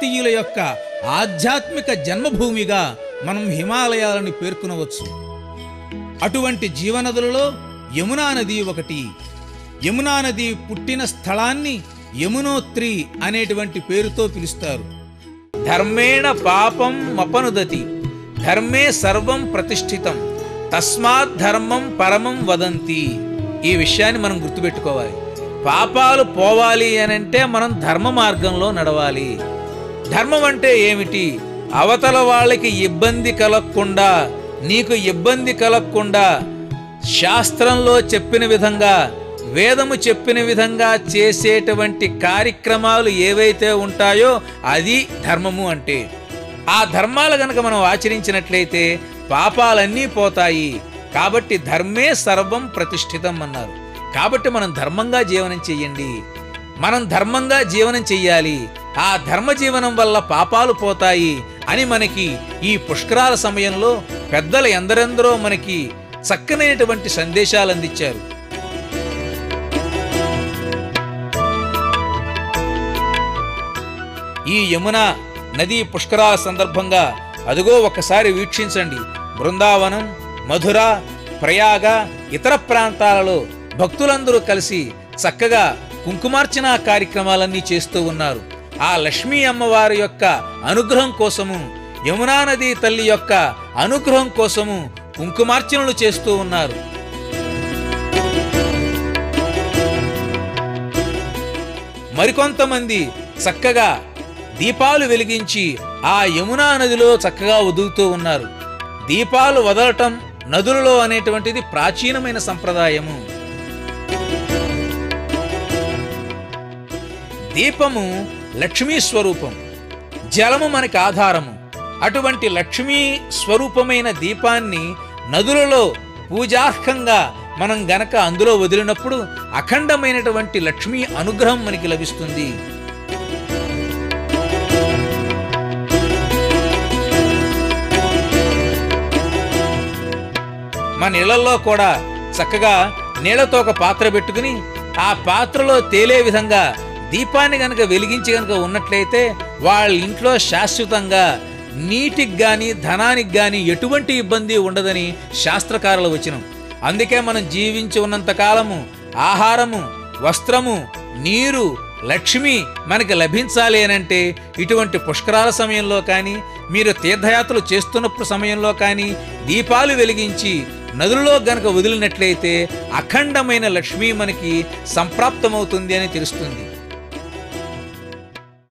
భారతీయుల యొక్క ఆధ్యాత్మిక జన్మభూమిగా మనం హిమాలయాలను పేర్కొనవచ్చు అటువంటి జీవనదులలో యమునా నది ఒకటి యమునా నది పుట్టిన స్థలాన్ని యమునోత్రి అనేటువంటి పేరుతో పిలుస్తారు ధర్మేణ పాపం మపనుదతి ధర్మే సర్వం ప్రతిష్ఠితం తస్మాత్ ధర్మం పరమం వదంతి ఈ విషయాన్ని మనం గుర్తుపెట్టుకోవాలి పాపాలు పోవాలి అని అంటే మనం ధర్మ మార్గంలో నడవాలి ధర్మం అంటే ఏమిటి అవతల వాళ్ళకి ఇబ్బంది కలగకుండా నీకు ఇబ్బంది కలగకుండా శాస్త్రంలో చెప్పిన విధంగా వేదము చెప్పిన విధంగా చేసేటువంటి కార్యక్రమాలు ఏవైతే ఉంటాయో అది ధర్మము అంటే ఆ ధర్మాలు గనక మనం ఆచరించినట్లయితే పాపాలన్నీ పోతాయి కాబట్టి ధర్మే సర్వం ప్రతిష్ఠితం అన్నారు కాబట్టి మనం ధర్మంగా జీవనం చెయ్యండి మనం ధర్మంగా జీవనం చెయ్యాలి ఆ ధర్మ జీవనం వల్ల పాపాలు పోతాయి అని మనకి ఈ పుష్కరాల సమయంలో పెద్దలు ఎందరెందరో మనకి చక్కనైనటువంటి సందేశాలు అందించారు ఈ యమున నదీ పుష్కరాల సందర్భంగా అదిగో ఒకసారి వీక్షించండి బృందావనం మధుర ప్రయాగ ఇతర ప్రాంతాలలో భక్తులందరూ కలిసి చక్కగా కుంకుమార్చన కార్యక్రమాలన్నీ చేస్తూ ఉన్నారు ఆ లక్ష్మీ అమ్మవారి యొక్క అనుగ్రహం కోసము యమునా నది తల్లి యొక్క అనుగ్రహం కోసము కుంకుమార్చనలు చేస్తూ ఉన్నారు మరికొంతమంది చక్కగా దీపాలు వెలిగించి ఆ యమునా నదిలో చక్కగా వదులుతూ ఉన్నారు దీపాలు వదలటం నదులలో అనేటువంటిది ప్రాచీనమైన సంప్రదాయము దీపము లక్ష్మీ స్వరూపం జలము మనకి ఆధారము అటువంటి లక్ష్మీ స్వరూపమైన దీపాన్ని నదులలో పూజార్హంగా మనం గనక అందులో వదిలినప్పుడు అఖండమైనటువంటి లక్ష్మీ అనుగ్రహం మనకి లభిస్తుంది మన ఇళ్లలో కూడా చక్కగా నీళ్లతో ఒక పాత్ర పెట్టుకుని ఆ పాత్రలో తేలే విధంగా దీపాన్ని గనక వెలిగించి గనక ఉన్నట్లయితే వాళ్ళ ఇంట్లో శాశ్వతంగా నీటికి గాని ధనానికి గాని ఎటువంటి ఇబ్బంది ఉండదని శాస్త్రకారుల వచనం అందుకే మనం జీవించి ఉన్నంత కాలము ఆహారము వస్త్రము నీరు లక్ష్మి మనకి లభించాలి అని అంటే ఇటువంటి పుష్కరాల సమయంలో కానీ మీరు తీర్థయాత్రలు చేస్తున్నప్పుడు సమయంలో కానీ దీపాలు వెలిగించి నదులలో గనక వదిలినట్లయితే అఖండమైన లక్ష్మి మనకి సంప్రాప్తమవుతుంది అని తెలుస్తుంది